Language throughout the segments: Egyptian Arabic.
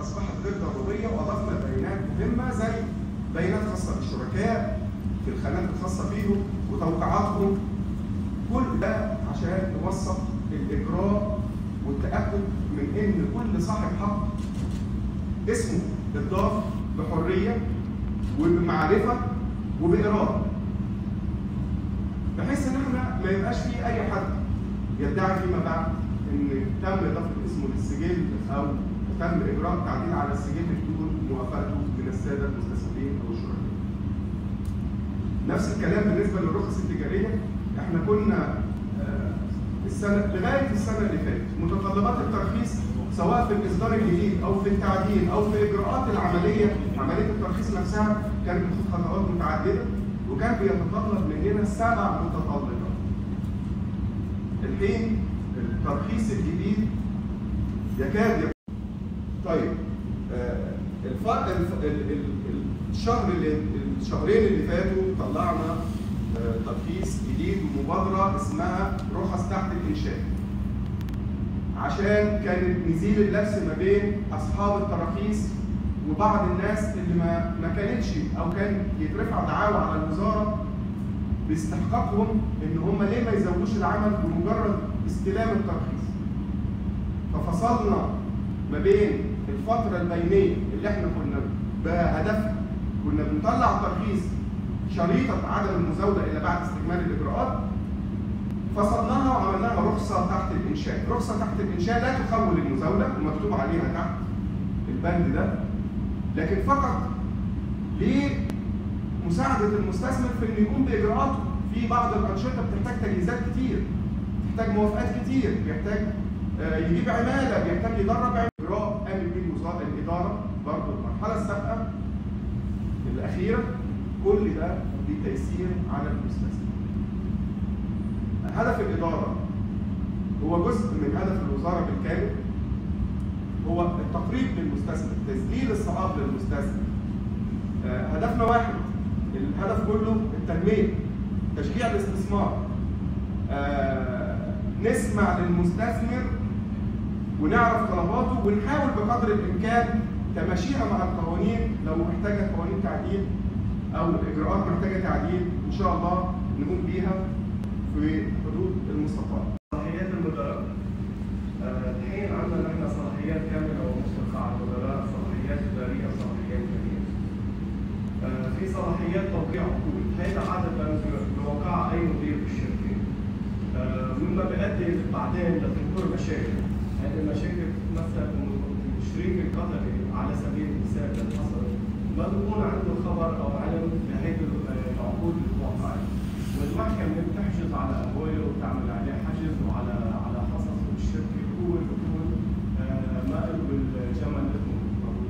اصبحت غير ضروريه واضفنا بيانات مهمه زي بيانات خاصه بالشركاء في الخانات الخاصه بيهم وتوقيعاتهم كل ده عشان نوثق الاجراء والتاكد من ان كل صاحب حق اسمه اتضاف بحريه وبمعرفه وباراده بحيث ان احنا ما يبقاش في اي حد يدعي فيما بعد ان تم اضافه اسمه للسجل او تم اجراء تعديل على السجل بدون موافقته من الساده المستثمرين او الشركاء. نفس الكلام بالنسبه للرخص التجاريه احنا كنا آه، السنه لغايه السنه اللي فاتت متطلبات الترخيص سواء في الاصدار الجديد او في التعديل او في الاجراءات العمليه عمليه الترخيص نفسها كانت بتاخد خطوات متعدده وكان بيتطلب مننا سبع متطلبات. الحين الترخيص الجديد يكاد يكون طيب آه، الف... الف... ال- ال- ال- الشهر اللي الشهرين اللي فاتوا طلعنا آه، ترخيص جديد ومبادره اسمها رخص تحت الانشاء عشان كانت نزيل اللبس ما بين اصحاب التراخيص وبعض الناس اللي ما ما كانتش او كان يترفع دعاوى على الوزاره باستحقاقهم ان هم ليه ما يزودوش العمل بمجرد استلام الترخيص. ففصلنا ما بين الفتره البينيه اللي احنا كنا بهدفها كنا بنطلع ترخيص شريطه عدم المزاوله الا بعد استكمال الاجراءات فصلناها وعملناها رخصه تحت الانشاء، رخصه تحت الانشاء لا تخول المزاوله ومكتوب عليها تحت البند ده لكن فقط لمساعده المستثمر في انه يقوم باجراءاته في بعض الانشطه بتحتاج تجهيزات كتير بتحتاج موافقات كتير بيحتاج آه، يجيب عماله بيحتاج يدرب عمالة. اجراء قامت به الوزاره الاداره برضه المرحله السابقه الاخيره كل ده لتيسير على المستثمر هدف الاداره هو جزء من هدف الوزاره بالكامل هو التقريب للمستثمر تسجيل الصعاب للمستثمر آه، هدفنا واحد الهدف كله التنميه تشجيع الاستثمار آه، نسمع للمستثمر ونعرف طلباته ونحاول بقدر الامكان تماشيها مع القوانين لو محتاجه قوانين تعديل او الاجراءات محتاجه تعديل ان شاء الله نقوم بيها في حدود المستطاع. صلاحيات المدراء آه، الحين عندنا نحن صلاحيات كامله ومطلقه على المدراء صلاحيات اداريه وصلاحيات ماليه. آه، في صلاحيات توقيع عقود هذا عاده بوقع اي مدير في الشركه آه، مما بيؤدي بعدين لظهور مشاكل هذه المشاكل تتمثل انه الشريك القطري على سبيل المثال للحصر ما بيكون عنده خبر او علم بهيدي العقود الموقعه والمحكمة بتحجز على أمواله وبتعمل عليه حجز وعلى على حصصه بالشركة هو بيكون آه، ما له بالجمل اسمه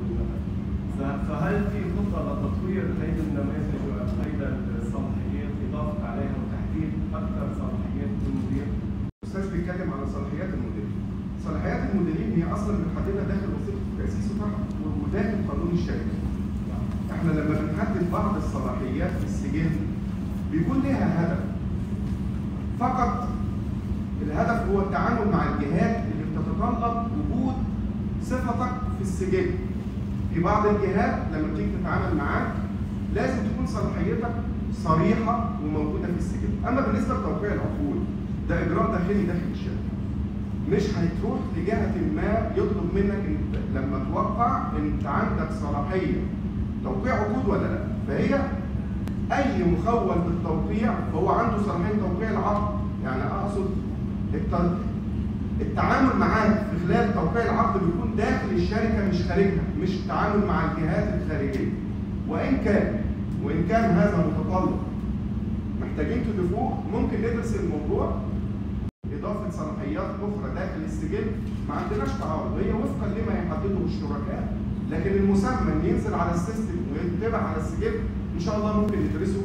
ف- فهل في خطة لتطوير هيدي النماذج وهيدا الصلاحيات إضافة عليها وتحديد أكثر صلاحيات المدير؟ الاستاذ بيتكلم على صلاحيات المديرين. صلاحيات المديرين هي اصلا بنحددها داخل وثيقه التاسيس وتحت وداخل قانون الشركه. احنا لما بنحدد بعض الصلاحيات في السجل بيكون لها هدف. فقط الهدف هو التعامل مع الجهات اللي بتتطلب وجود صفتك في السجل. في بعض الجهات لما بتيجي تتعامل معاك لازم تكون صلاحيتك صريحه وموجوده في السجل، اما بالنسبه لتوقيع العقود ده اجراء داخلي داخل الشركه. مش هتروح لجهه ما يطلب منك انت لما توقع انت عندك صلاحيه توقيع عقود ولا لا، فهي اي مخول بالتوقيع فهو عنده صلاحيه توقيع العقد، يعني اقصد الت- التعامل معاك في خلال توقيع العقد بيكون داخل الشركه مش خارجها، مش التعامل مع الجهات الخارجيه. وان كان وان كان هذا متطلب محتاجين تضيفوه ممكن ندرس الموضوع اضافه صلاحيات اخرى داخل السجل ما عندناش تعارض هي وفقا لما يحدده الشركاء لكن المسمى ان ينزل على السيستم ويتبع على السجل ان شاء الله ممكن ندرسه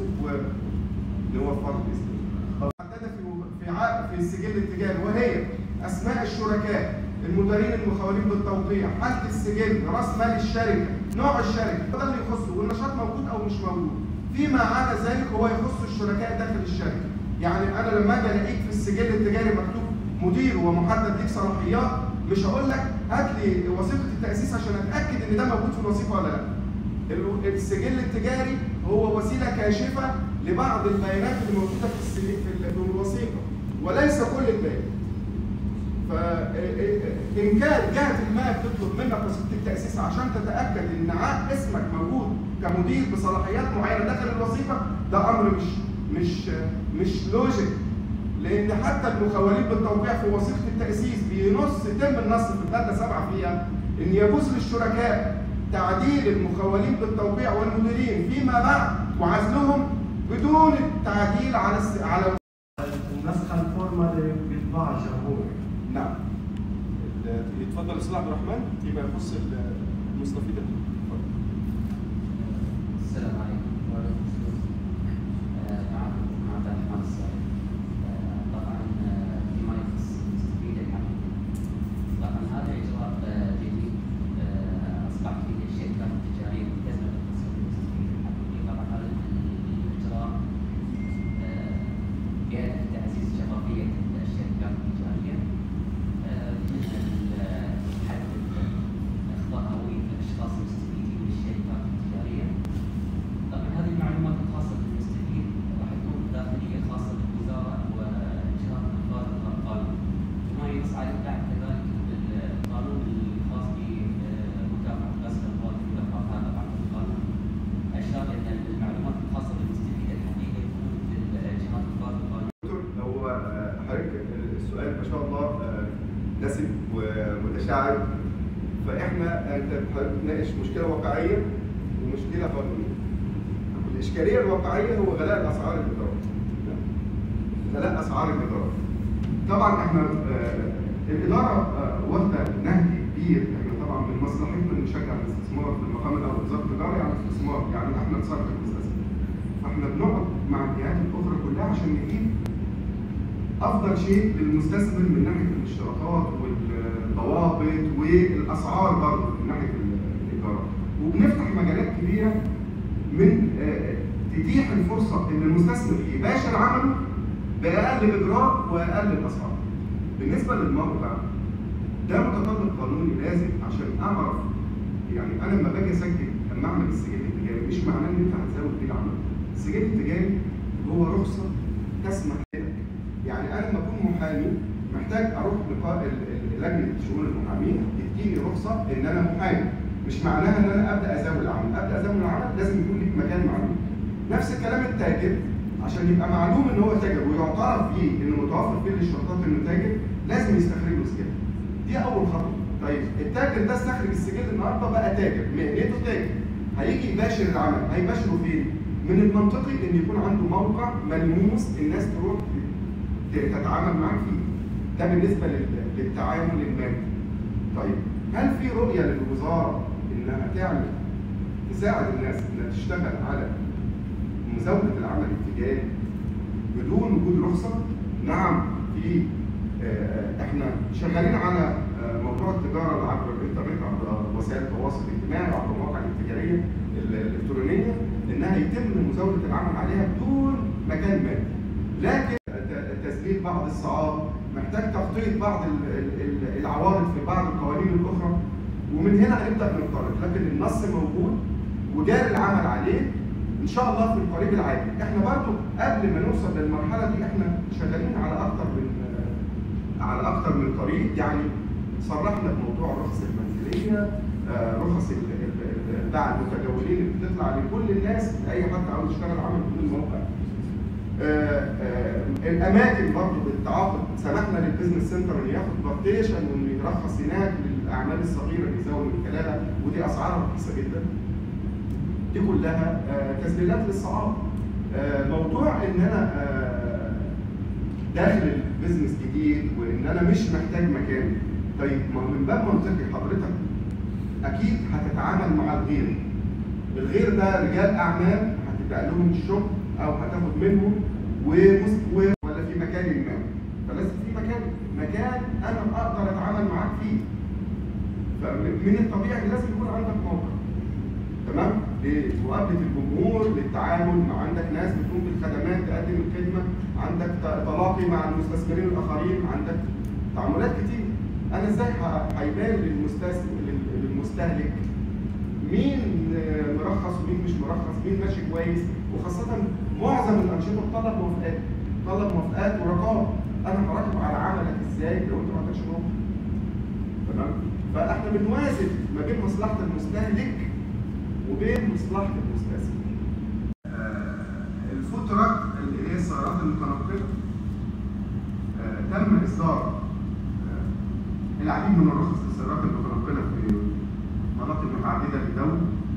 ونوفره باذن الله. محدده في في عقد في السجل التجاري وهي اسماء الشركاء المديرين المخولين بالتوقيع حاله السجل راس مال الشركه نوع الشركه ده اللي يخصه والنشاط موجود او مش موجود فيما عدا ذلك هو يخص الشركاء داخل الشركه يعني انا لما اجي الاقيك في السجل التجاري مكتوب مدير ومحدد ليك صلاحيات مش هقول لك هات لي وثيقه التاسيس عشان اتاكد ان ده موجود في الوثيقه ولا لا ال- السجل التجاري هو وسيله كاشفه لبعض البيانات اللي موجوده في السجل في ال- في الوثيقه وليس كل البيانات فإن كان جهة ما بتطلب منك وثيقة التأسيس عشان تتأكد إن ع- اسمك موجود كمدير بصلاحيات معينة داخل الوثيقة ده أمر مش مش مش لوجيك لأن حتى المخولين بالتوقيع في وثيقة التأسيس بينص يتم النص في المادة 7 فيها إن يجوز للشركاء تعديل المخولين بالتوقيع والمديرين فيما بعد وعزلهم بدون التعديل على الس... على النسخة الفورمالي بيطبع الجمهور نعم يتفضل استاذ عبد الرحمن فيما يخص المستفيد اتفضل. السلام عليكم وعليكم السلام معكم عبد الرحمن الصالح آه، طبعا آه، فيما يخص المستفيد الحقيقي طبعا هذا اجراء آه، جديد آه، اصبح فيه الشركات التجاريه ملتزمه بالتصرف المستفيد الحقيقي طبعا هذا الاجراء آه، بهدف تعزيز شفافيه الشركات التجاريه آه، من ال- حد اخطاء هويه الاشخاص المستفيدين من الشركات التجاريه طبعا هذه المعلومات الخاصة بالمستفيد راح تكون داخلية خاصة بالوزارة وجهات الإخبار القانون وما ينص على الدعم كذلك بالقانون الخاص بمكافحة غسل الأموال في الأوقاف هذا بعد القانون أشار أن المعلومات الخاصة بالمستفيد الحقيقة تكون في جهات الإخبار القانون دكتور هو آه، حضرتك السؤال ما شاء الله آه، دسم ومتشعب فاحنا انت حضرتك بتناقش مشكله واقعيه ومشكله قانونيه. الاشكاليه الواقعيه هو غلاء الاسعار الايجار. غلاء اسعار الايجار. طبعا احنا آه، الاداره آه، واخده نهج كبير احنا طبعا من مصلحتنا إن نشجع الاستثمار في المقام الاول وزاره التجاره يعني الاستثمار يعني احنا نصرف المستثمر. فاحنا بنقعد مع الجهات الاخرى كلها عشان نجيب افضل شيء للمستثمر من ناحيه الاشتراطات والضوابط والاسعار برضه من ناحيه الايجارات وبنفتح مجالات كبيره من آه، تتيح الفرصه ان المستثمر يباشر عمله باقل اجراء واقل الاسعار. بالنسبه للموقع ده متطلب قانوني لازم عشان اعرف يعني انا لما باجي اسجل لما اعمل السجل التجاري مش معناه ان انت هتزود بيه العمل. السجل التجاري هو رخصه تسمح لك يعني انا لما اكون محامي محتاج اروح لقاء ال- ال- لجنه شؤون المحامين تديني رخصه ان انا محامي مش معناها ان انا ابدا ازاول العمل ابدا ازاول العمل لازم يكون ليك مكان معلوم نفس الكلام التاجر عشان يبقى معلوم ان هو تاجر ويعترف فيه انه متوفر فيه الاشتراطات انه تاجر لازم يستخرج له سجل دي اول خطوه طيب التاجر ده استخرج السجل النهارده بقى تاجر مهنته تاجر هيجي يباشر العمل هيباشره فين؟ من المنطقي ان يكون عنده موقع ملموس الناس تروح تتعامل معاه فيه ده بالنسبه لل- للتعامل المالي طيب هل في رؤيه للوزاره انها تعمل تساعد الناس انها تشتغل على مزاوله العمل التجاري بدون وجود رخصه؟ نعم في آه، احنا شغالين على آه، موضوع التجاره عبر الانترنت عبر وسائل التواصل الاجتماعي وعبر المواقع التجاريه ال- الالكترونيه انها يتم مزاوله العمل عليها بدون مكان مادي. لكن ت- تسليل بعض الصعاب محتاج تخطيط بعض ال- ال- ال- العوارض في بعض القوانين الاخرى ومن هنا هنبدا ننطلق لكن النص موجود وجاري العمل عليه ان شاء الله في القريب العاجل احنا برضو قبل ما نوصل للمرحله دي احنا شغالين على اكتر من على اكتر من طريق يعني صرحنا بموضوع الرخص المنزليه آه، رخص ال- ال- ال- بتاع المتجولين اللي بتطلع لكل الناس اي حد عاوز يشتغل عمل بدون موقع آه، آه، الاماكن برضه بالتعاقد سمحنا للبيزنس سنتر انه ياخد بارتيشن وانه يترخص هناك للاعمال الصغيره اللي يزود من خلالها ودي اسعارها رخيصه جدا دي كلها آه، تسجيلات للصعاب آه، موضوع ان انا آه، داخل البيزنس جديد وان انا مش محتاج مكان طيب ما هو من باب منطقي حضرتك اكيد هتتعامل مع الغير الغير ده رجال اعمال هتبقى لهم الشغل او هتاخد منهم ومس... و... ولا في مكان ما فلازم في مكان مكان انا اقدر اتعامل معاك فيه فمن الطبيعي لازم يكون عندك موقع تمام لمقابله الجمهور للتعامل مع عندك ناس بتقوم بالخدمات تقدم الخدمه عندك ت- تلاقي مع المستثمرين الاخرين عندك تعاملات كتير انا ازاي ه- هيبان للمستس- لل- للمستهلك مين آه، مرخص ومين مش مرخص مين ماشي كويس وخاصه معظم الانشطه بتطلب موافقات بتطلب موافقات ورقابه انا هراقب على عملك ازاي لو انت ما عندكش موافقه تمام فاحنا بنوازن ما بين مصلحه المستهلك وبين مصلحه المستثمر الفود تراك اللي هي السيارات المتنقله آه، تم اصدار آه، العديد من الرخص للسيارات المتنقله في مناطق متعدده في الدوله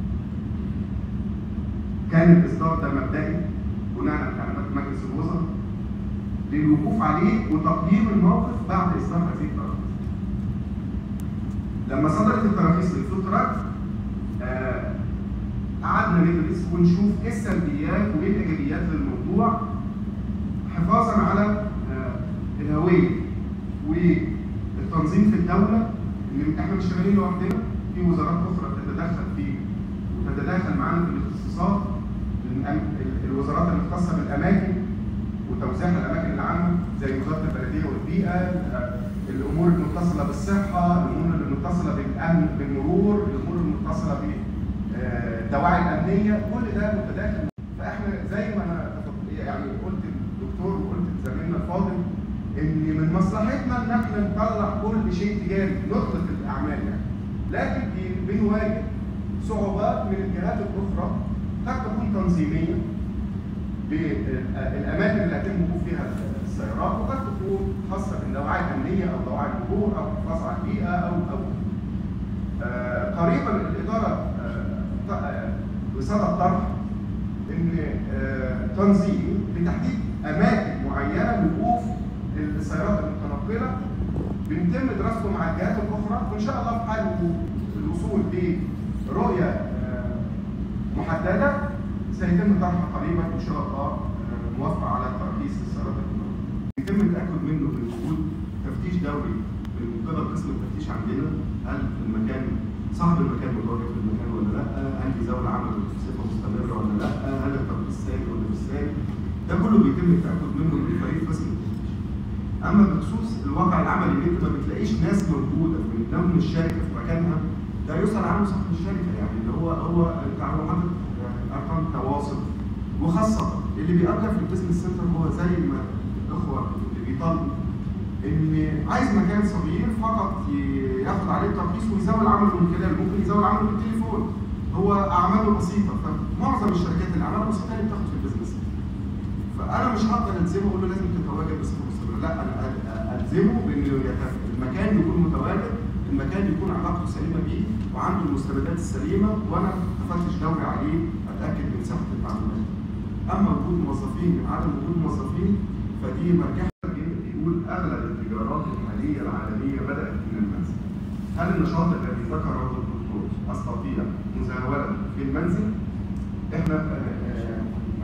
كان الاصدار ده مبدئي بناء على تعليمات مجلس الوزراء للوقوف عليه وتقييم الموقف بعد اصدار هذه التراخيص. لما صدرت التراخيص للفود تراك آه، قعدنا ندرس ونشوف ايه السلبيات وايه الايجابيات للموضوع حفاظا على آه، الهويه والتنظيم في الدوله ان احنا مش شغالين لوحدنا في وزارات اخرى بتتدخل فيه وتتداخل معانا في الاختصاصات الأم- ال- الوزارات المختصه بالاماكن وتوزيع الاماكن العامه زي وزاره البلديه والبيئه آه، الامور المتصله بالصحه الامور المتصله بالامن بالمرور الامور المتصله بالدواعي الامنيه كل ده متداخل فاحنا زي ما انا تفض- يعني قلت للدكتور وقلت لزميلنا الفاضل ان من مصلحتنا ان احنا نطلع كل شيء تجاري نطلق الاعمال يعني لكن بي- بنواجه صعوبات من الجهات الاخرى قد تكون تنظيميه بالاماكن اللي هيتم وقوف فيها السيارات وقد تكون خاصه بالدواعي الامنيه او دواعي المرور او الحفاظ على البيئه او او آه، قريبا الاداره آه، ط- آه، بصدد طرح ان آه، تنظيم لتحديد اماكن معينه لوقوف السيارات المتنقله بيتم دراسته مع الجهات الاخرى وان شاء الله في حال الوصول برؤيه آه، محدده سيتم طرحها قريبا ان شاء الله آه، موافقه على ترخيص السيارات المتنقله. يتم التاكد منه بوجود تفتيش دوري من قبل قسم التفتيش عندنا هل المكان صاحب المكان متواجد في المكان ولا لا؟ هل بيزاول العمل بصفه مستمره ولا لا؟ هل الترخيص ساري ولا مش ساري؟ ده كله بيتم التاكد منه من فريق قسم التفتيش. اما بخصوص الواقع العملي ان انت ما بتلاقيش ناس موجوده من ضمن الشركه في مكانها ده يسال عنه صاحب الشركه يعني اللي هو هو انت عامل حاطط ارقام تواصل وخاصه اللي بيأجر في البيزنس سنتر هو زي ما الاخوه اللي بيطالبوا ان عايز مكان صغير فقط ي- ياخد عليه الترخيص ويزاول عمله من خلاله ممكن يزاول عمله بالتليفون هو اعماله بسيطه فمعظم الشركات اللي اعمالها بسيطه اللي بتاخد في البيزنس سنتر فانا مش هقدر الزمه اقول له لازم تتواجد بصفه مستمره لا انا أ- الزمه بانه يت- المكان يكون متواجد المكان يكون علاقته سليمه بيه وعنده المستندات السليمه وانا افتش دوري عليه اتاكد من صحه المعلومات اما وجود موظفين من عدم وجود موظفين فدي مرجعها بيقول اغلب التجارات الحاليه العالميه بدات من المنزل هل النشاط الذي ذكره الدكتور استطيع مزاوله في المنزل؟ احنا آه، آه،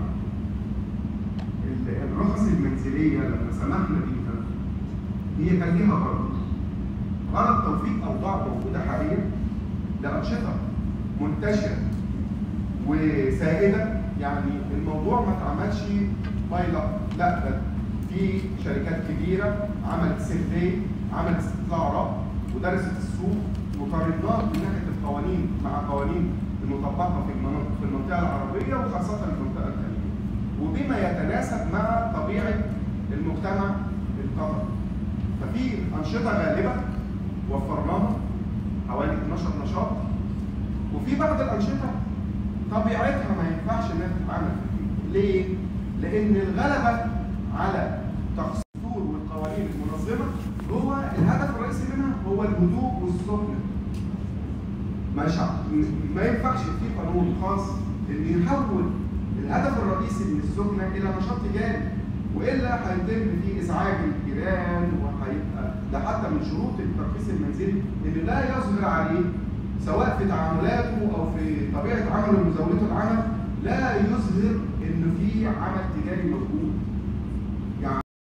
الرخص المنزليه لما سمحنا بيها هي كان ليها غرض غرض توفيق اوضاع موجوده حاليا لانشطه منتشره وسائده يعني الموضوع ما اتعملش باي لك لا ده في شركات كبيره عملت سيرفي عملت استطلاع رأي ودرست السوق وقارناه من ناحيه القوانين مع قوانين المطبقه في المناطق في المنطقه العربيه وخاصه المنطقه الخليجيه وبما يتناسب مع طبيعه المجتمع القطري ففي انشطه غالبه وفرناها حوالي 12 نشاط وفي بعض الانشطه طبيعتها ما ينفعش انها تتعمل في البيت ليه؟ لان الغلبه على تخصيص الدستور والقوانين المنظمه هو الهدف الرئيسي منها هو الهدوء والسكنه مش ع- ما ينفعش في قانون خاص ان يحول الهدف الرئيسي من السكنه الى نشاط تجاري والا هيتم فيه ازعاج الجيران وهيبقى ده حتى من شروط الترخيص المنزلي ان لا يظهر عليه سواء في تعاملاته او في طبيعه عمله ومزاولته العمل لا يظهر ان في عمل تجاري موجود